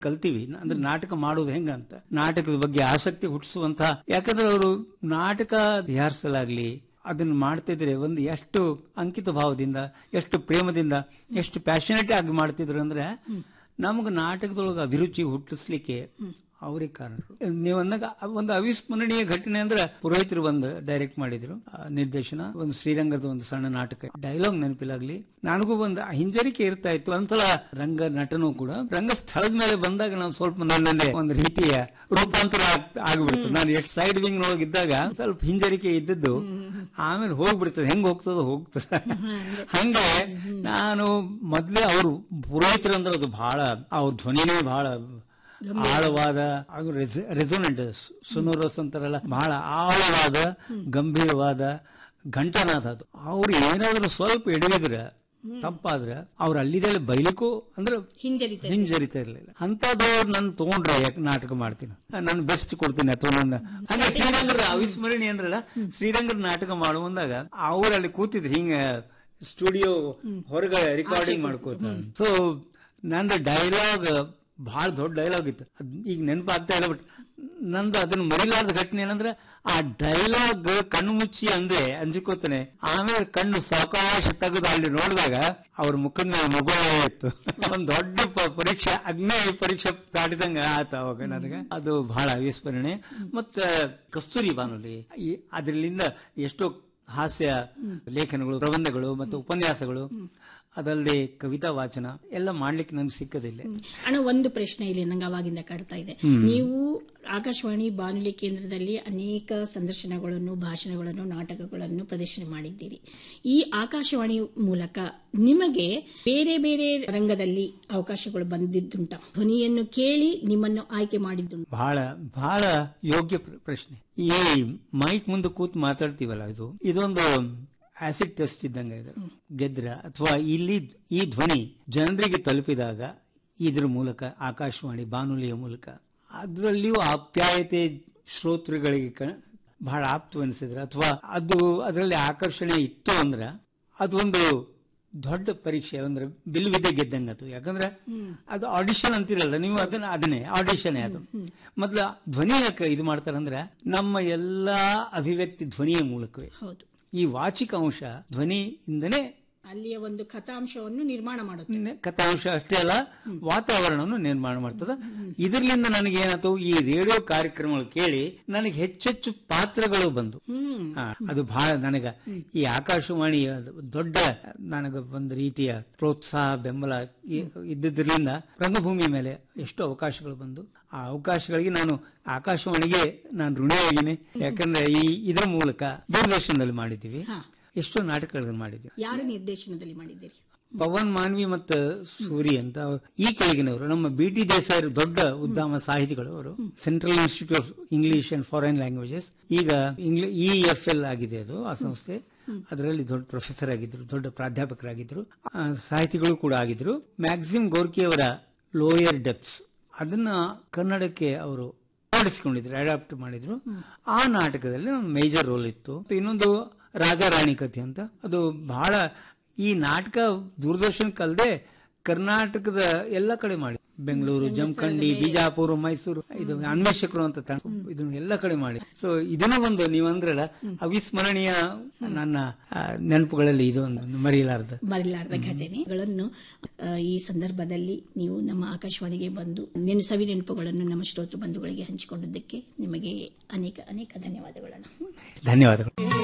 ಕಲ್ತೀವಿ ಅಂದ್ರೆ ನಾಟಕ ಮಾಡೋದು ಹೆಂಗಂತ ನಾಟಕದ ಬಗ್ಗೆ ಆಸಕ್ತಿ ಹುಟ್ಟಿಸುವಂತ ಯಾಕಂದ್ರೆ ಅವರು ನಾಟಕ ರಿಹಾರ್ಸಲ್ ಅದನ್ನ ಮಾಡ್ತಿದ್ರೆ ಒಂದು ಎಷ್ಟು ಅಂಕಿತ ಭಾವದಿಂದ ಎಷ್ಟು ಪ್ರೇಮದಿಂದ ಎಷ್ಟು ಪ್ಯಾಷನೇಟ್ ಆಗಿ ಮಾಡ್ತಿದ್ರು ಅಂದ್ರೆ ನಮಗೆ ನಾಟಕದೊಳಗೆ ಅಭಿರುಚಿ ಹುಟ್ಟಿಸ್ಲಿಕ್ಕೆ ಅವರೇ ಕಾರಣರು ನೀವು ಅಂದಾಗ ಒಂದು ಅವಿಸ್ಮರಣೀಯ ಘಟನೆ ಅಂದ್ರೆ ಪುರೋಹಿತರು ಬಂದು ಡೈರೆಕ್ಟ್ ಮಾಡಿದ್ರು ಆ ನಿರ್ದೇಶನ ಒಂದು ಶ್ರೀರಂಗದ ಒಂದು ಸಣ್ಣ ನಾಟಕ ಡೈಲಾಗ್ ನೆನಪಿಲಾಗ್ಲಿ ನನಗೂ ಒಂದು ಹಿಂಜರಿಕೆ ಇರ್ತಾ ಇತ್ತು ಒಂದ್ಸಲ ರಂಗ ನಟನು ಕೂಡ ರಂಗ ಸ್ಥಳದ ಮೇಲೆ ಬಂದಾಗ ನಾವು ಸ್ವಲ್ಪ ನನ್ನಲ್ಲೇ ಒಂದು ರೀತಿಯ ರೂಪಾಂತರ ಆಗ್- ಆಗ್ಬಿಡ್ತು ನಾನು ಎಷ್ಟು ಸೈಡ್ ವಿಂಗ್ ನೊಳಗಿದ್ದಾಗ ಸ್ವಲ್ಪ ಹಿಂಜರಿಕೆ ಇದ್ದದ್ದು ಆಮೇಲೆ ಹೋಗ್ಬಿಡ್ತದೆ ಹೆಂಗ್ ಹೋಗ್ತದೋ ಹೋಗ್ತದೆ ಹಂಗೆ ನಾನು ಮೊದ್ಲೇ ಅವರು ಪುರೋಹಿತರು ಅಂದ್ರೆ ಅದು ಬಹಳ ಅವ್ರ ಧ್ವನಿನೇ ಬಹಳ ಆಳವಾದ ಅದು ರೆಸೊನೆಂಟ್ ಸುನೋರಸ್ ಅಂತಾರಲ್ಲ ಬಹಳ ಆಳವಾದ ಗಂಭೀರವಾದ ಘಂಟನಾದ ಅದು ಅವ್ರು ಏನಾದ್ರೂ ಸ್ವಲ್ಪ ಎಡವಿದ್ರೆ ತಪ್ಪಾದ್ರೆ ಅವ್ರು ಅಲ್ಲಿದಲ್ಲಿ ಬೈಲಿಕ್ಕೂ ಅಂದ್ರೆ ಹಿಂಜರಿತ ಹಿಂಜರಿತಾ ಇರ್ಲಿಲ್ಲ ಅಂತದವ್ರು ನನ್ ತಗೊಂಡ್ರೆ ಯಾಕೆ ನಾಟಕ ಮಾಡ್ತೀನಿ ನಾನು ಬೆಸ್ಟ್ ಕೊಡ್ತೀನಿ ಅಥವಾ ನನ್ನ ಅಂದ್ರೆ ಶ್ರೀರಂಗರ ಅವಿಸ್ಮರಣಿ ಅಂದ್ರಲ್ಲ ಶ್ರೀರಂಗರ ನಾಟಕ ಮಾಡುವಂದಾಗ ಅವ್ರು ಅಲ್ಲಿ ಕೂತಿದ್ರು ಹಿಂಗ ಸ್ಟುಡಿಯೋ ಹೊರಗೆ ರೆಕಾರ್ಡಿಂಗ್ ಮಾಡ್ಕೋತ ಸೊ ನಂದು ಡೈಲಾಗ್ ಬಹಳ ದೊಡ್ಡ ಡೈಲಾಗ್ ಇತ್ತು ಅದ್ ಈಗ ನೆನಪಾಗ್ತಾ ಇಲ್ಲ ಬಟ್ ನಂದು ಅದನ್ನ ಮರಿಲಾರ್ದ ಘಟನೆ ಏನಂದ್ರೆ ಆ ಡೈಲಾಗ್ ಕಣ್ಣು ಮುಚ್ಚಿ ಅಂದೆ ಅಂಜಿಕೋತಾನೆ ಆಮೇಲೆ ಕಣ್ಣು ಸಾವಕಾಶ ತೆಗೆದು ಅಲ್ಲಿ ನೋಡಿದಾಗ ಅವ್ರ ಮುಖದ ಮೇಲೆ ಮಗು ಇತ್ತು ಒಂದ್ ದೊಡ್ಡ ಪ- ಪರೀಕ್ಷೆ ಅಗ್ನಿ ಪರೀಕ್ಷೆ ದಾಟಿದಂಗ ಆತ ಅವಾಗ ನನಗೆ ಅದು ಬಹಳ ಅವಿಸ್ಮರಣೆ ಮತ್ತ ಕಸ್ತೂರಿ ಬಾನುಲಿ ಈ ಅದರಿಂದ ಎಷ್ಟೋ ಹಾಸ್ಯ ಲೇಖನಗಳು ಪ್ರಬಂಧಗಳು ಮತ್ತು ಉಪನ್ಯಾಸಗಳು ಅದಲ್ಲದೆ ಕವಿತಾ ವಾಚನ ಎಲ್ಲ ಮಾಡ್ಲಿಕ್ಕೆ ನನ್ಗೆ ಸಿಕ್ಕದಿಲ್ಲ ಅಣ್ಣ ಒಂದು ಪ್ರಶ್ನೆ ಇಲ್ಲಿ ನಂಗೆ ಅವಾಗಿಂದ ಕಾಡ್ತಾ ಇದೆ ನೀವು ಆಕಾಶವಾಣಿ ಬಾನುಲಿ ಕೇಂದ್ರದಲ್ಲಿ ಅನೇಕ ಸಂದರ್ಶನಗಳನ್ನು ಭಾಷಣಗಳನ್ನು ನಾಟಕಗಳನ್ನು ಪ್ರದರ್ಶನ ಮಾಡಿದ್ದೀರಿ ಈ ಆಕಾಶವಾಣಿ ಮೂಲಕ ನಿಮಗೆ ಬೇರೆ ಬೇರೆ ರಂಗದಲ್ಲಿ ಅವಕಾಶಗಳು ಬಂದಿದ್ದುಂಟ ಧ್ವನಿಯನ್ನು ಕೇಳಿ ನಿಮ್ಮನ್ನು ಆಯ್ಕೆ ಮಾಡಿದ್ದುಂಟು ಬಹಳ ಬಹಳ ಯೋಗ್ಯ ಪ್ರ- ಪ್ರಶ್ನೆ ಈ ಮೈಕ್ ಮುಂದೆ ಕೂತ್ ಮಾತಾಡ್ತೀವಲ್ಲ ಇದು ಇದೊಂದು ಆಸಿಡ್ ಟೆಸ್ಟ್ ಇದ್ದಂಗೆ ಇದು ಗೆದ್ರ ಅಥವಾ ಇಲ್ಲಿ ಈ ಧ್ವನಿ ಜನರಿಗೆ ತಲುಪಿದಾಗ ಇದ್ರ ಮೂಲಕ ಆಕಾಶವಾಣಿ ಬಾನುಲಿಯ ಮೂಲಕ ಅದರಲ್ಲಿಯೂ ಆಪ್ಯಾಯತೆ ಶ್ರೋತೃಗಳಿಗೆ ಕ- ಬಹಳ ಆಪ್ತವೆನಿಸಿದ್ರೆ ಅಥವಾ ಅದು ಅದರಲ್ಲಿ ಆಕರ್ಷಣೆ ಇತ್ತು ಅಂದ್ರೆ ಅದೊಂದು ದೊಡ್ಡ ಪರೀಕ್ಷೆ ಅಂದ್ರೆ ಬಿಲ್ವಿದ್ದೆ ಗೆದ್ದಂಗ ಅದು ಯಾಕಂದ್ರೆ ಅದು ಆಡಿಷನ್ ಅಂತಿರಲ್ಲ ನೀವು ಅದನ್ನ ಅದನ್ನೇ ಆಡಿಷನ್ ಅದು ಮೊದ್ಲ ಧ್ವನಿ ಯಾಕೆ ಇದು ಮಾಡ್ತಾರಂದ್ರೆ ನಮ್ಮ ಎಲ್ಲಾ ಅಭಿವ್ಯಕ್ತಿ ಧ್ವನಿಯ ಮೂಲಕವೇ ಹೌದು ಈ ವಾಚಿಕ ಅಂಶ ಧ್ವನಿಯಿಂದನೇ ಅಲ್ಲಿಯ ಒಂದು ಕಥಾಂಶವನ್ನು ನಿರ್ಮಾಣ ಮಾಡುತ್ತೆ ನೆ- ಕಥಾಂಶ ಅಷ್ಟೇ ಅಲ್ಲ ವಾತಾವರಣವನ್ನು ನಿರ್ಮಾಣ ಮಾಡ್ತದ ಇದರಿಂದ ನನಗೆ ಏನಾಯ್ತು ಈ ರೇಡಿಯೋ ಕಾರ್ಯಕ್ರಮಗಳು ಕೇಳಿ ನನಗೆ ಹೆಚ್ಚೆಚ್ಚು ಪಾತ್ರಗಳು ಬಂದು ಹ್ಮ್ ಆ, ಅದು ಬಹಳ ನನಗ ಈ ಆಕಾಶವಾಣಿ ಅದು ದೊಡ್ಡ ನನಗ ಒಂದು ರೀತಿಯ ಪ್ರೋತ್ಸಾಹ ಬೆಂಬಲ ಇ- ಇದ್ದಿದ್ರಿಂದ ರಂಗಭೂಮಿಯ ಮೇಲೆ ಎಷ್ಟು ಅವಕಾಶಗಳು ಬಂದು ಆ ಅವಕಾಶಗಳಿಗೆ ನಾನು ಆಕಾಶವಾಣಿಗೆ ನಾನು ಋಣಿಯಾಗಿನಿ ಯಾಕಂದ್ರೆ ಈ ಇದರ ಮೂಲಕ ದೂರದರ್ಶನದಲ್ಲಿ ಮಾಡಿದ್ದೀವಿ ಹಾ. ಎಷ್ಟೋ ನಾಟಕಗಳನ್ನು ಮಾಡಿದ್ದೀವಿ ಯಾರ ನಿರ್ದೇಶನದಲ್ಲಿ ಮಾಡಿದ್ದೀರಿ ಪವನ್ ಮಾನ್ವಿ ಮತ್ತು ಸೂರಿ ಅಂತ ಅವ್ರು ಈ ಕೆಳಗಿನವರು ನಮ್ಮ ಬಿ ಟಿ ದೇಸಾಯಿ ದೊಡ್ಡ ಉದ್ಯಮ ಸಾಹಿತಿಗಳು ಅವರು central institute of English and foreign languages ಈಗ ಇ ಎಫ್ ಎಲ್ ಆಗಿದೆ ಅದು ಆ ಸಂಸ್ಥೆ ಅದರಲ್ಲಿ ದೊಡ್ಡ ಪ್ರೊಫೆಸರ್ ಆಗಿದ್ರು ದೊಡ್ಡ ಪ್ರಾಧ್ಯಾಪಕರಾಗಿದ್ರು ಆ, ಸಾಹಿತಿಗಳು ಕೂಡ ಆಗಿದ್ರು ಮ್ಯಾಕ್ಸಿಮ್ ಗೋರ್ಕಿ ಅವರ ಲೋಯರ್ ಡೆಪ್ಸ್ ಅದನ್ನ ಕನ್ನಡಕ್ಕೆ ಅವರು ಅಳವಡಿಸಿಕೊಂಡಿದ್ರು ಅಡಾಪ್ಟ್ ಮಾಡಿದ್ರು ಆ ನಾಟಕದಲ್ಲಿ ಒಂದು ಮೇಜರ್ ರೋಲ್ ಇತ್ತು ಮತ್ತು ಇನ್ನೊಂದು ರಾಜಾ ರಾಣಿ ಕಥೆ ಅಂತ ಅದು ಬಹಳ ಈ ನಾಟಕ ದೂರದರ್ಶನಕ್ಕಲ್ಲದೆ ಕರ್ನಾಟಕದ ಎಲ್ಲ ಕಡೆ ಮಾಡಿ ಬೆಂಗಳೂರು ಜಮಖಂಡಿ ಬಿಜಾಪುರ ಮೈಸೂರು ಇದು ಅನ್ವೇಷಕರು ಅಂತ ತಂಡ ಇದನ್ನು ಎಲ್ಲ ಕಡೆ ಮಾಡಿ ಸೊ ಇದನ್ನ ಒಂದು ನೀವಂದ್ರಲ್ಲ ಅವಿಸ್ಮರಣೀಯ ನನ್ನ ಆ, ನೆನಪುಗಳಲ್ಲಿ ಇದು ಒಂದು ಮರೆಯಲಾರ್ದ ಮರಿಲಾರದ ಘಟನೆಗಳನ್ನು ಆ, ಈ ಸಂದರ್ಭದಲ್ಲಿ ನೀವು ನಮ್ಮ ಆಕಾಶವಾಣಿಗೆ ಬಂದು ನೆನ ಸವಿ ನೆನಪುಗಳನ್ನು ನಮ್ಮ ಶ್ರೋತೃ ಬಂಧುಗಳಿಗೆ ಹಂಚಿಕೊಂಡಿದ್ದಕ್ಕೆ ನಿಮಗೆ ಅನೇಕ ಅನೇಕ ಧನ್ಯವಾದಗಳನ್ನು ಧನ್ಯವಾದಗಳು